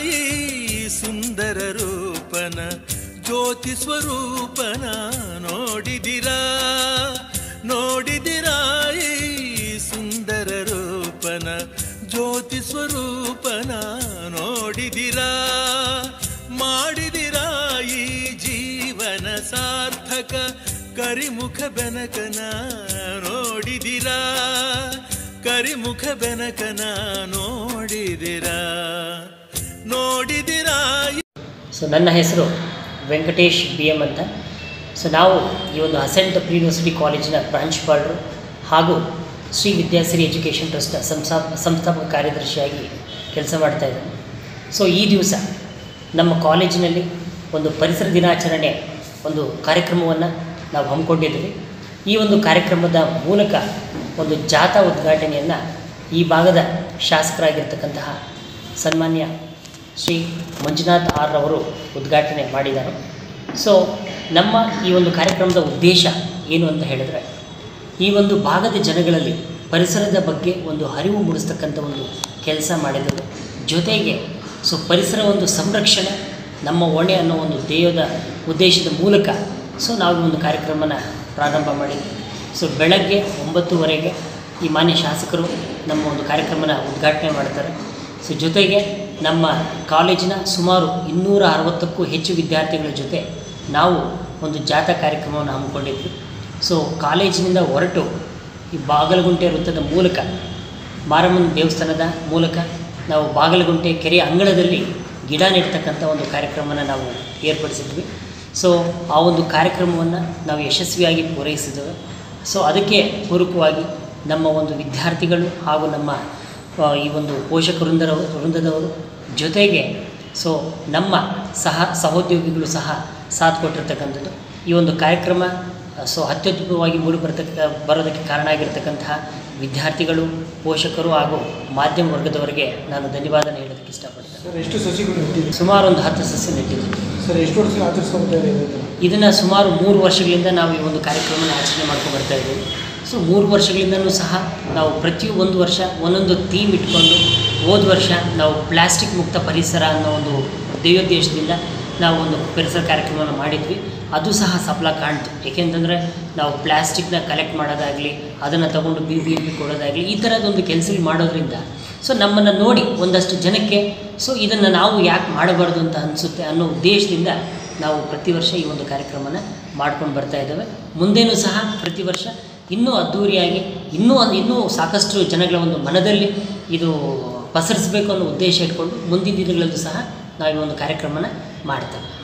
ಈ ಸುಂದರ ರೂಪನ ಜ್ಯೋತಿ ಸ್ವರೂಪನ ನೋಡಿದಿರಾ ನೋಡಿದಿರಾ ಈ ಸುಂದರ ರೂಪನ ಜ್ಯೋತಿ ಸ್ವರೂಪನ ನೋಡಿದಿರಾ ಮಾಡಿದಿರಾ ಈ ಜೀವನ ಸಾರ್ಥಕ ಕರಿಮುಖ ಬೆನಕನ ನೋಡಿದಿರಾ ಕರಿಮುಖ ಬೆನಕನ ನೋಡಿದಿರಾ ನೋಡಿದಿರಾ ಸೊ ನನ್ನ ಹೆಸರು ವೆಂಕಟೇಶ್ ಬಿ ಎಮ್ ಅಂತ ಸೊ ನಾವು ಈ ಒಂದು ಅಸೆಂಟ್ ಪ್ರಿ ಯೂನಿವರ್ಸಿಟಿ ಕಾಲೇಜಿನ ಪ್ರಾಂಶುಪಾಲರು ಹಾಗೂ ಶ್ರೀ ವಿದ್ಯಾಸಿರಿ ಎಜುಕೇಷನ್ ಟ್ರಸ್ಟ್ನ ಸಂಸ್ಥಾ ಸಂಸ್ಥಾಪಕ ಕಾರ್ಯದರ್ಶಿಯಾಗಿ ಕೆಲಸ ಮಾಡ್ತಾ ಇದ್ದೇನೆ ಸೊ ಈ ದಿವಸ ನಮ್ಮ ಕಾಲೇಜಿನಲ್ಲಿ ಒಂದು ಪರಿಸರ ದಿನಾಚರಣೆ ಒಂದು ಕಾರ್ಯಕ್ರಮವನ್ನು ನಾವು ಹಮ್ಮಿಕೊಂಡಿದ್ದೀವಿ ಈ ಒಂದು ಕಾರ್ಯಕ್ರಮದ ಮೂಲಕ ಒಂದು ಜಾಥಾ ಉದ್ಘಾಟನೆಯನ್ನು ಈ ಭಾಗದ ಶಾಸಕರಾಗಿರ್ತಕ್ಕಂತಹ ಸನ್ಮಾನ್ಯ ಶ್ರೀ ಮಂಜುನಾಥ್ ಆರ್ ಅವರು ಉದ್ಘಾಟನೆ ಮಾಡಿದ್ದಾರೆ ಸೊ ನಮ್ಮ ಈ ಒಂದು ಕಾರ್ಯಕ್ರಮದ ಉದ್ದೇಶ ಏನು ಅಂತ ಹೇಳಿದ್ರೆ ಈ ಒಂದು ಭಾಗದ ಜನಗಳಲ್ಲಿ ಪರಿಸರದ ಬಗ್ಗೆ ಒಂದು ಅರಿವು ಮೂಡಿಸ್ತಕ್ಕಂಥ ಒಂದು ಕೆಲಸ ಮಾಡಿದರು ಜೊತೆಗೆ ಸೊ ಪರಿಸರ ಒಂದು ಸಂರಕ್ಷಣೆ ನಮ್ಮ ಹೊಣೆ ಅನ್ನೋ ಒಂದು ಧ್ಯೇಯದ ಉದ್ದೇಶದ ಮೂಲಕ ಸೊ ನಾವು ಈ ಒಂದು ಕಾರ್ಯಕ್ರಮನ ಪ್ರಾರಂಭ ಮಾಡಿದ್ವಿ ಸೊ ಬೆಳಗ್ಗೆ ಒಂಬತ್ತುವರೆಗೆ ಈ ಮಾನ್ಯ ಶಾಸಕರು ನಮ್ಮ ಒಂದು ಕಾರ್ಯಕ್ರಮನ ಉದ್ಘಾಟನೆ ಮಾಡ್ತಾರೆ ಸೊ ಜೊತೆಗೆ ನಮ್ಮ ಕಾಲೇಜಿನ ಸುಮಾರು ಇನ್ನೂರ ಅರವತ್ತಕ್ಕೂ ಹೆಚ್ಚು ವಿದ್ಯಾರ್ಥಿಗಳ ಜೊತೆ ನಾವು ಒಂದು ಜಾಥಾ ಕಾರ್ಯಕ್ರಮವನ್ನು ಹಮ್ಮಿಕೊಂಡಿದ್ವಿ ಸೊ ಕಾಲೇಜಿನಿಂದ ಹೊರಟು ಈ ಬಾಗಲಗುಂಟೆ ವೃತ್ತದ ಮೂಲಕ ಮಾರಮ್ಮನ ದೇವಸ್ಥಾನದ ಮೂಲಕ ನಾವು ಬಾಗಲಗುಂಟೆ ಕೆರೆಯ ಅಂಗಳದಲ್ಲಿ ಗಿಡ ನೆಡ್ತಕ್ಕಂಥ ಒಂದು ಕಾರ್ಯಕ್ರಮನ ನಾವು ಏರ್ಪಡಿಸಿದ್ವಿ ಸೊ ಆ ಒಂದು ಕಾರ್ಯಕ್ರಮವನ್ನು ನಾವು ಯಶಸ್ವಿಯಾಗಿ ಪೂರೈಸಿದ್ದೇವೆ ಸೊ ಅದಕ್ಕೆ ಪೂರಕವಾಗಿ ನಮ್ಮ ಒಂದು ವಿದ್ಯಾರ್ಥಿಗಳು ಹಾಗೂ ನಮ್ಮ ಆ, ಈ ಒಂದು ಪೋಷಕ ವೃಂದರ ವೃಂದದವರು ಜೊತೆಗೆ ಸೊ ನಮ್ಮ ಸಹ ಸಹೋದ್ಯೋಗಿಗಳು ಸಹ ಸಾಥ್ ಕೊಟ್ಟಿರ್ತಕ್ಕಂಥದ್ದು ಈ ಒಂದು ಕಾರ್ಯಕ್ರಮ ಸೊ ಅತ್ಯುತ್ತಮವಾಗಿ ಮೂಡಿ ಬರ್ತಕ್ಕ ಬರೋದಕ್ಕೆ ಕಾರಣ ಆಗಿರ್ತಕ್ಕಂತಹ ವಿದ್ಯಾರ್ಥಿಗಳು ಪೋಷಕರು ಹಾಗೂ ಮಾಧ್ಯಮ ವರ್ಗದವರಿಗೆ ನಾನು ಧನ್ಯವಾದನ ಹೇಳೋದಕ್ಕೆ ಇಷ್ಟಪಡ್ತೇನೆ ಸರ್ ಎಷ್ಟು ಸಸಿಗಳು ನೆಟ್ಟಿದ್ದೀರಿ ಸುಮಾರು ಒಂದು ಹತ್ತು ಸಸ್ಯ ನೆಟ್ಟಿದ್ದೀವಿ ಸರ್ ಎಷ್ಟು ವರ್ಷ ಆಚರಿಸ್ಕೊಳ್ತಾ ಇದ್ದೀರಿ ಇದನ್ನು ಸುಮಾರು ಮೂರು ವರ್ಷಗಳಿಂದ ನಾವು ಈ ಒಂದು ಕಾರ್ಯಕ್ರಮನ ಆಚರಣೆ ಮಾಡ್ಕೊಂಡು ಬರ್ತಾ ಇದ್ದೀವಿ ಸೊ ಮೂರು ವರ್ಷಗಳಿಂದನೂ ಸಹ ನಾವು ಪ್ರತಿ ಒಂದು ವರ್ಷ ಒಂದೊಂದು ಥೀಮ್ ಇಟ್ಕೊಂಡು ಹೋದ ವರ್ಷ ನಾವು ಪ್ಲಾಸ್ಟಿಕ್ ಮುಕ್ತ ಪರಿಸರ ಅನ್ನೋ ಒಂದು ಧ್ಯೇಯೋದ್ದೇಶದಿಂದ ನಾವು ಒಂದು ಪರಿಸರ ಕಾರ್ಯಕ್ರಮವನ್ನು ಮಾಡಿದ್ವಿ ಅದು ಸಹ ಸಫಲ ಕಾಣ್ತು ಏಕೆಂತಂದರೆ ನಾವು ಪ್ಲಾಸ್ಟಿಕ್ನ ಕಲೆಕ್ಟ್ ಮಾಡೋದಾಗಲಿ ಅದನ್ನು ತಗೊಂಡು ಬಿ ಬಿ ಎಂ ಪಿ ಕೊಡೋದಾಗಲಿ ಈ ಥರದೊಂದು ಕೆಲಸ ಮಾಡೋದ್ರಿಂದ ಸೊ ನಮ್ಮನ್ನು ನೋಡಿ ಒಂದಷ್ಟು ಜನಕ್ಕೆ ಸೊ ಇದನ್ನು ನಾವು ಯಾಕೆ ಮಾಡಬಾರ್ದು ಅಂತ ಅನಿಸುತ್ತೆ ಅನ್ನೋ ಉದ್ದೇಶದಿಂದ ನಾವು ಪ್ರತಿ ವರ್ಷ ಈ ಒಂದು ಕಾರ್ಯಕ್ರಮನ ಮಾಡ್ಕೊಂಡು ಬರ್ತಾ ಇದ್ದೇವೆ ಮುಂದೇನೂ ಸಹ ಪ್ರತಿ ವರ್ಷ ಇನ್ನೂ ಅದ್ಧೂರಿಯಾಗಿ ಇನ್ನೂ ಇನ್ನೂ ಸಾಕಷ್ಟು ಜನಗಳ ಒಂದು ಮನದಲ್ಲಿ ಇದು ಪಸರಿಸಬೇಕು ಅನ್ನೋ ಉದ್ದೇಶ ಇಟ್ಕೊಂಡು ಮುಂದಿನ ದಿನಗಳಲ್ಲೂ ಸಹ ನಾವು ಈ ಒಂದು ಕಾರ್ಯಕ್ರಮನ ಮಾಡ್ತೇವೆ